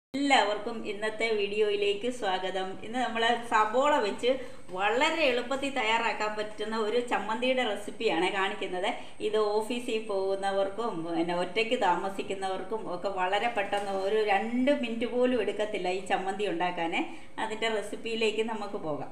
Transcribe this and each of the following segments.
എല്ലാവർക്കും ഇന്നത്തെ വീഡിയോയിലേക്ക് സ്വാഗതം ഇന്ന് നമ്മൾ സബോള വെച്ച് വളരെ എളുപ്പത്തിൽ തയ്യാറാക്കാൻ പറ്റുന്ന ഒരു ചമ്മന്തിയുടെ റെസിപ്പിയാണ് കാണിക്കുന്നത് ഇത് ഓഫീസിൽ പോകുന്നവർക്കും പിന്നെ ഒറ്റയ്ക്ക് താമസിക്കുന്നവർക്കും ഒക്കെ വളരെ പെട്ടെന്ന് ഒരു രണ്ട് മിനിറ്റ് പോലും എടുക്കത്തില്ല ഈ ചമ്മന്തി ഉണ്ടാക്കാൻ അതിൻ്റെ റെസിപ്പിയിലേക്ക് നമുക്ക് പോകാം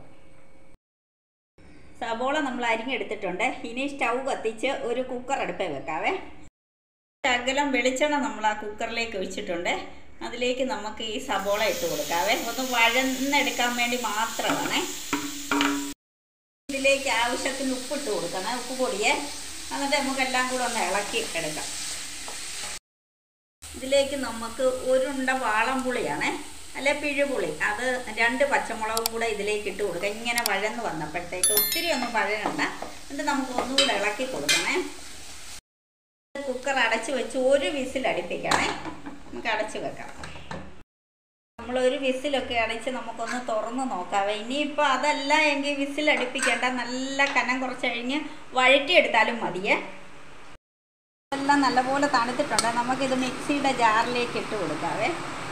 സബോള നമ്മൾ അരിഞ്ഞെടുത്തിട്ടുണ്ട് ഇനി സ്റ്റൗ കത്തിച്ച് ഒരു കുക്കർ അടുപ്പേ വെക്കാവേ ശകലം വെളിച്ചെണ്ണ നമ്മൾ ആ കുക്കറിലേക്ക് ഒഴിച്ചിട്ടുണ്ട് അതിലേക്ക് നമുക്ക് ഈ സബോള ഇട്ട് കൊടുക്കാവേ ഒന്ന് വഴന്നെടുക്കാൻ വേണ്ടി മാത്രമാണ് ഇതിലേക്ക് ആവശ്യത്തിന് ഉപ്പിട്ട് കൊടുക്കണം ഉപ്പ് പൊടിയെ എന്നിട്ട് നമുക്ക് എല്ലാം കൂടെ ഒന്ന് ഇളക്കി എടുക്കാം ഇതിലേക്ക് നമുക്ക് ഒരുണ്ട വാളംപുളിയാണ് അല്ലെ പിഴുപുളി അത് രണ്ട് പച്ചമുളകും കൂടെ ഇതിലേക്ക് ഇട്ട് കൊടുക്കാം ഇങ്ങനെ വഴന്ന് വന്നപ്പോഴത്തേക്ക് ഒത്തിരി ഒന്നും വഴനണ്ട എന്നിട്ട് നമുക്ക് ഒന്നുകൂടെ ഇളക്കി കൊടുക്കണേ കുക്കർ അടച്ച് വെച്ച് ഒരു വിസിൽ അടുപ്പിക്കണേ നമുക്ക് അടച്ച് വെക്കാം നമ്മളൊരു വിസിലൊക്കെ അടച്ച് നമുക്കൊന്ന് തുറന്ന് നോക്കാവേ ഇനിയിപ്പോൾ അതല്ല എങ്കിൽ വിസിൽ അടുപ്പിക്കേണ്ട നല്ല കനം കുറച്ച് കഴിഞ്ഞ് വഴറ്റിയെടുത്താലും മതിയേ എല്ലാം നല്ലപോലെ തണുത്തിട്ടുണ്ട് നമുക്കിത് മിക്സിയുടെ ജാറിലേക്ക് ഇട്ട് കൊടുക്കാവേ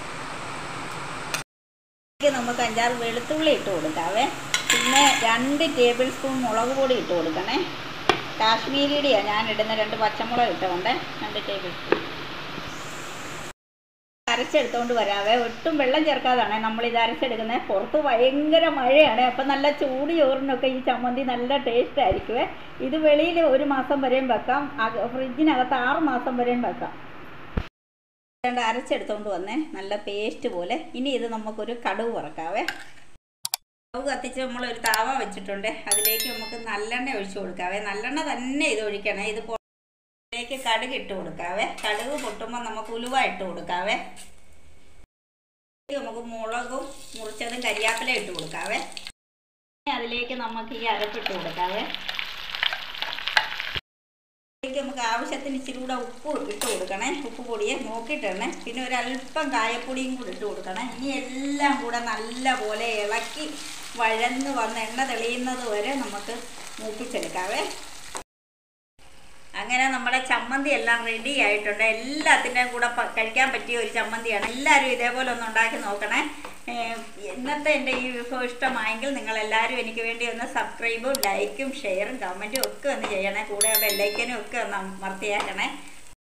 നമുക്ക് അഞ്ചാറ് വെളുത്തുള്ളി ഇട്ട് കൊടുക്കാവേ പിന്നെ രണ്ട് ടേബിൾ സ്പൂൺ മുളക് പൊടി ഇട്ട് കൊടുക്കണേ കാശ്മീരിയുടെയാണ് ഞാൻ ഇടുന്ന രണ്ട് പച്ചമുളക് ഇട്ടുകൊണ്ട് രണ്ട് ടേബിൾ സ്പൂൺ അരച്ചെടുത്തോണ്ട് വരാവേ ഒട്ടും വെള്ളം ചേർക്കാതാണ് നമ്മൾ ഇത് അരച്ചെടുക്കുന്നത് പുറത്ത് ഭയങ്കര മഴയാണ് അപ്പം നല്ല ചൂട് ചോറിനൊക്കെ ഈ ചമ്മന്തി നല്ല ടേസ്റ്റ് ആയിരിക്കുമേ ഇത് വെളിയിൽ ഒരു മാസം വരെയും വെക്കാം ഫ്രിഡ്ജിനകത്ത് ആറ് മാസം വരെയും വെക്കാം രണ്ട് അരച്ചെടുത്തോണ്ട് വന്നേ നല്ല പേസ്റ്റ് പോലെ ഇനി ഇത് നമുക്കൊരു കടുവ് വറക്കാവേ സ്റ്റവ് കത്തിച്ച് നമ്മൾ ഒരു താവ വെച്ചിട്ടുണ്ട് അതിലേക്ക് നമുക്ക് നല്ലെണ്ണ ഒഴിച്ചു കൊടുക്കാവേ നല്ലെണ്ണ തന്നെ ഇത് ഒഴിക്കണേ ഇത് ഇതിലേക്ക് കടുക് ഇട്ട് കൊടുക്കാവേ കടുക് പൊട്ടുമ്പോൾ നമുക്ക് ഉലുവ ഇട്ട് കൊടുക്കാവേ നമുക്ക് മുളകും മുറിച്ചതും കരിയാപ്പില ഇട്ട് കൊടുക്കാവേ അതിലേക്ക് നമുക്ക് ഈ അരപ്പിട്ട് കൊടുക്കാവേ അതിലേക്ക് നമുക്ക് ആവശ്യത്തിന് ഇച്ചിരി കൂടെ ഉപ്പ് ഇട്ട് കൊടുക്കണേ ഉപ്പ് പൊടിയെ നോക്കിയിട്ടണേ പിന്നെ ഒരു അല്പം കായപ്പൊടിയും കൂടെ ഇട്ട് കൊടുക്കണേ ഇനി എല്ലാം കൂടെ നല്ല പോലെ ഇളക്കി വഴന്ന് വന്ന് എണ്ണ തെളിയുന്നത് വരെ നമുക്ക് മൂപ്പിച്ചെടുക്കാവേ അങ്ങനെ നമ്മുടെ ചമ്മന്തി എല്ലാം റെഡി ആയിട്ടുണ്ട് എല്ലാത്തിൻ്റെയും കൂടെ കഴിക്കാൻ പറ്റിയ ഒരു ചമ്മന്തിയാണ് എല്ലാവരും ഇതേപോലെ ഒന്ന് ഉണ്ടാക്കി നോക്കണേ ഇന്നത്തെ എൻ്റെ ഈ വിഭവം ഇഷ്ടമായെങ്കിൽ നിങ്ങൾ എല്ലാവരും എനിക്ക് വേണ്ടി ഒന്ന് സബ്സ്ക്രൈബും ലൈക്കും ഷെയറും കമൻറ്റും ഒക്കെ ഒന്ന് ചെയ്യണേ കൂടെ ബെല്ലൈക്കനും ഒക്കെ ഒന്ന് അമർത്തിയാക്കണേ